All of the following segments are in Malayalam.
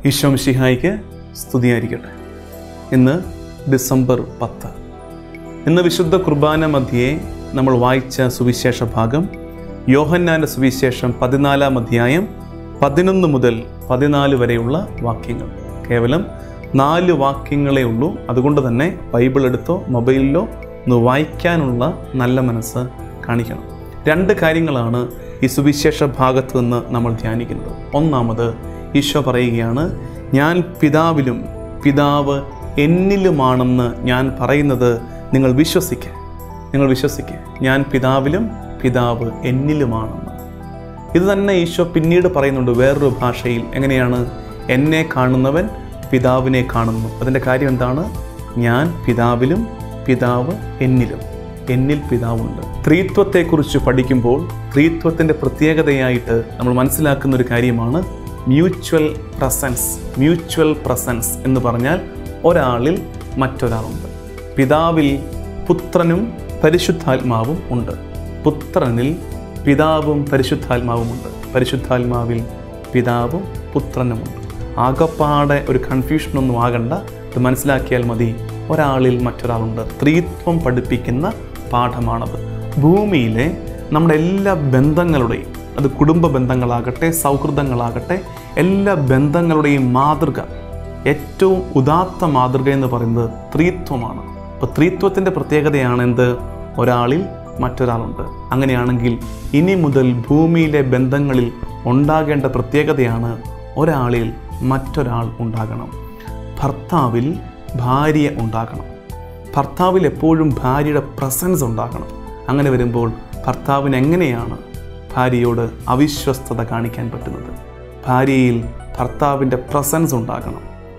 ഈശോ മിശിഹായിക്ക് സ്തുതിയായിരിക്കട്ടെ ഇന്ന് ഡിസംബർ പത്ത് ഇന്ന് വിശുദ്ധ കുർബാന മധ്യേ നമ്മൾ വായിച്ച സുവിശേഷ ഭാഗം യോഹന്നാൻ്റെ സുവിശേഷം പതിനാലാം അധ്യായം പതിനൊന്ന് മുതൽ പതിനാല് വരെയുള്ള വാക്യങ്ങൾ കേവലം നാല് വാക്യങ്ങളേ ഉള്ളൂ അതുകൊണ്ട് തന്നെ ബൈബിൾ എടുത്തോ മൊബൈലിലോ ഒന്ന് വായിക്കാനുള്ള നല്ല മനസ്സ് കാണിക്കണം രണ്ട് കാര്യങ്ങളാണ് ഈ സുവിശേഷ ഭാഗത്ത് നിന്ന് നമ്മൾ ധ്യാനിക്കുന്നത് ഒന്നാമത് ഈശോ പറയുകയാണ് ഞാൻ പിതാവിലും പിതാവ് എന്നിലുമാണെന്ന് ഞാൻ പറയുന്നത് നിങ്ങൾ വിശ്വസിക്കുക നിങ്ങൾ വിശ്വസിക്കുക ഞാൻ പിതാവിലും പിതാവ് എന്നിലുമാണെന്ന് ഇത് തന്നെ ഈശോ പിന്നീട് പറയുന്നുണ്ട് വേറൊരു ഭാഷയിൽ എങ്ങനെയാണ് എന്നെ കാണുന്നവൻ പിതാവിനെ കാണുന്നു അതിൻ്റെ കാര്യം എന്താണ് ഞാൻ പിതാവിലും പിതാവ് എന്നിലും എന്നിൽ പിതാവുണ്ട് ത്രീത്വത്തെക്കുറിച്ച് പഠിക്കുമ്പോൾ ത്രീത്വത്തിൻ്റെ പ്രത്യേകതയായിട്ട് നമ്മൾ മനസ്സിലാക്കുന്ന ഒരു കാര്യമാണ് മ്യൂച്വൽ പ്രസൻസ് മ്യൂച്വൽ പ്രസൻസ് എന്ന് പറഞ്ഞാൽ ഒരാളിൽ മറ്റൊരാളുണ്ട് പിതാവിൽ പുത്രനും പരിശുദ്ധാത്മാവും ഉണ്ട് പുത്രനിൽ പിതാവും പരിശുദ്ധാത്മാവുമുണ്ട് പരിശുദ്ധാത്മാവിൽ പിതാവും പുത്രനുമുണ്ട് ആകപ്പാടെ ഒരു കൺഫ്യൂഷനൊന്നും ആകണ്ട ഇത് മനസ്സിലാക്കിയാൽ മതി ഒരാളിൽ മറ്റൊരാളുണ്ട് ത്രീത്വം പഠിപ്പിക്കുന്ന പാഠമാണത് ഭൂമിയിലെ നമ്മുടെ എല്ലാ ബന്ധങ്ങളുടെയും അത് കുടുംബ ബന്ധങ്ങളാകട്ടെ സൗഹൃദങ്ങളാകട്ടെ എല്ലാ ബന്ധങ്ങളുടെയും മാതൃക ഏറ്റവും ഉദാത്ത മാതൃക എന്ന് പറയുന്നത് ത്രീത്വമാണ് അപ്പോൾ ത്രീത്വത്തിൻ്റെ പ്രത്യേകതയാണ് എന്ത് ഒരാളിൽ മറ്റൊരാളുണ്ട് അങ്ങനെയാണെങ്കിൽ ഇനി മുതൽ ഭൂമിയിലെ ബന്ധങ്ങളിൽ ഉണ്ടാകേണ്ട പ്രത്യേകതയാണ് ഒരാളിൽ മറ്റൊരാൾ ഉണ്ടാകണം ഭർത്താവിൽ ഭാര്യ ഉണ്ടാകണം ഭർത്താവിൽ എപ്പോഴും ഭാര്യയുടെ പ്രസൻസ് ഉണ്ടാകണം അങ്ങനെ വരുമ്പോൾ ഭർത്താവിന് എങ്ങനെയാണ് ഭാര്യയോട് അവിശ്വസ്തത കാണിക്കാൻ പറ്റുന്നത് ഭാര്യയിൽ ഭർത്താവിൻ്റെ പ്രസൻസ് ഉണ്ടാകണം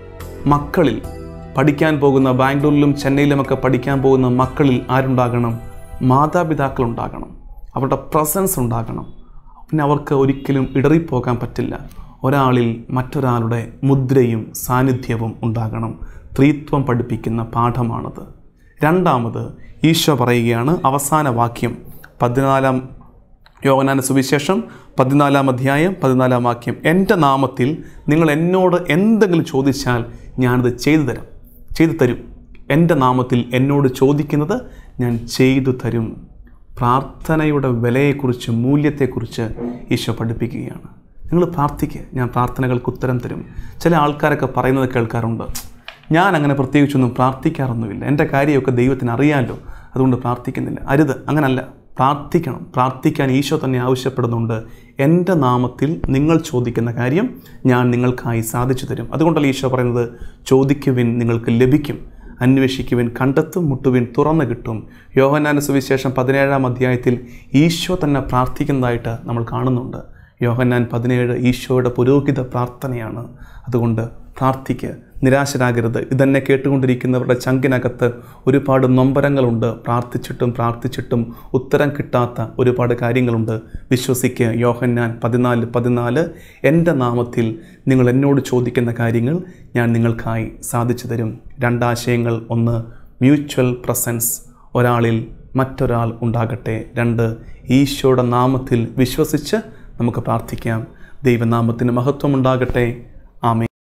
മക്കളിൽ പഠിക്കാൻ പോകുന്ന ബാംഗ്ലൂരിലും ചെന്നൈയിലുമൊക്കെ പഠിക്കാൻ പോകുന്ന മക്കളിൽ ആരുണ്ടാകണം മാതാപിതാക്കൾ ഉണ്ടാകണം അവരുടെ പ്രസൻസ് ഉണ്ടാകണം പിന്നെ അവർക്ക് ഒരിക്കലും ഇടറിപ്പോകാൻ പറ്റില്ല ഒരാളിൽ മറ്റൊരാളുടെ മുദ്രയും സാന്നിധ്യവും ഉണ്ടാകണം ത്രീത്വം പഠിപ്പിക്കുന്ന പാഠമാണത് രണ്ടാമത് ഈശോ പറയുകയാണ് അവസാന വാക്യം പതിനാലാം യോഗനാന സുവിശേഷം പതിനാലാം അധ്യായം പതിനാലാം വാക്യം എൻ്റെ നാമത്തിൽ നിങ്ങൾ എന്നോട് എന്തെങ്കിലും ചോദിച്ചാൽ ഞാനത് ചെയ്തു തരാം ചെയ്തു തരും എൻ്റെ നാമത്തിൽ എന്നോട് ചോദിക്കുന്നത് ഞാൻ ചെയ്തു തരും പ്രാർത്ഥനയുടെ വിലയെക്കുറിച്ച് മൂല്യത്തെക്കുറിച്ച് ഈശോ പഠിപ്പിക്കുകയാണ് നിങ്ങൾ പ്രാർത്ഥിക്കുക ഞാൻ പ്രാർത്ഥനകൾക്ക് ഉത്തരം തരും ചില ആൾക്കാരൊക്കെ പറയുന്നത് കേൾക്കാറുണ്ട് ഞാൻ അങ്ങനെ പ്രത്യേകിച്ചൊന്നും പ്രാർത്ഥിക്കാറൊന്നുമില്ല എൻ്റെ കാര്യമൊക്കെ ദൈവത്തിന് അറിയാമല്ലോ അതുകൊണ്ട് പ്രാർത്ഥിക്കുന്നില്ല അരുത് അങ്ങനല്ല പ്രാർത്ഥിക്കണം പ്രാർത്ഥിക്കാൻ ഈശോ തന്നെ ആവശ്യപ്പെടുന്നുണ്ട് എൻ്റെ നാമത്തിൽ നിങ്ങൾ ചോദിക്കുന്ന കാര്യം ഞാൻ നിങ്ങൾക്കായി സാധിച്ചു തരും അതുകൊണ്ടല്ല ഈശോ പറയുന്നത് ചോദിക്കുവിൻ നിങ്ങൾക്ക് ലഭിക്കും അന്വേഷിക്കുവിൻ കണ്ടെത്തും മുട്ടുവിൻ തുറന്നു കിട്ടും യോഹന്നാന സുവിശേഷം പതിനേഴാം അധ്യായത്തിൽ ഈശോ തന്നെ പ്രാർത്ഥിക്കുന്നതായിട്ട് നമ്മൾ കാണുന്നുണ്ട് യോഹന്നാൻ പതിനേഴ് ഈശോയുടെ പുരോഹിത പ്രാർത്ഥനയാണ് അതുകൊണ്ട് പ്രാർത്ഥിക്കുക നിരാശരാകരുത് ഇതന്നെ കേട്ടുകൊണ്ടിരിക്കുന്നവരുടെ ചങ്കിനകത്ത് ഒരുപാട് നൊമ്പരങ്ങളുണ്ട് പ്രാർത്ഥിച്ചിട്ടും പ്രാർത്ഥിച്ചിട്ടും ഉത്തരം കിട്ടാത്ത ഒരുപാട് കാര്യങ്ങളുണ്ട് വിശ്വസിക്കുക യോഹന്നാൻ പതിനാല് പതിനാല് എൻ്റെ നാമത്തിൽ നിങ്ങൾ എന്നോട് ചോദിക്കുന്ന കാര്യങ്ങൾ ഞാൻ നിങ്ങൾക്കായി സാധിച്ചു തരും രണ്ടാശയങ്ങൾ ഒന്ന് മ്യൂച്വൽ പ്രസൻസ് ഒരാളിൽ മറ്റൊരാൾ ഉണ്ടാകട്ടെ രണ്ട് ഈശോയുടെ നാമത്തിൽ വിശ്വസിച്ച് നമുക്ക് പ്രാർത്ഥിക്കാം ദൈവനാമത്തിന് മഹത്വമുണ്ടാകട്ടെ ആമേ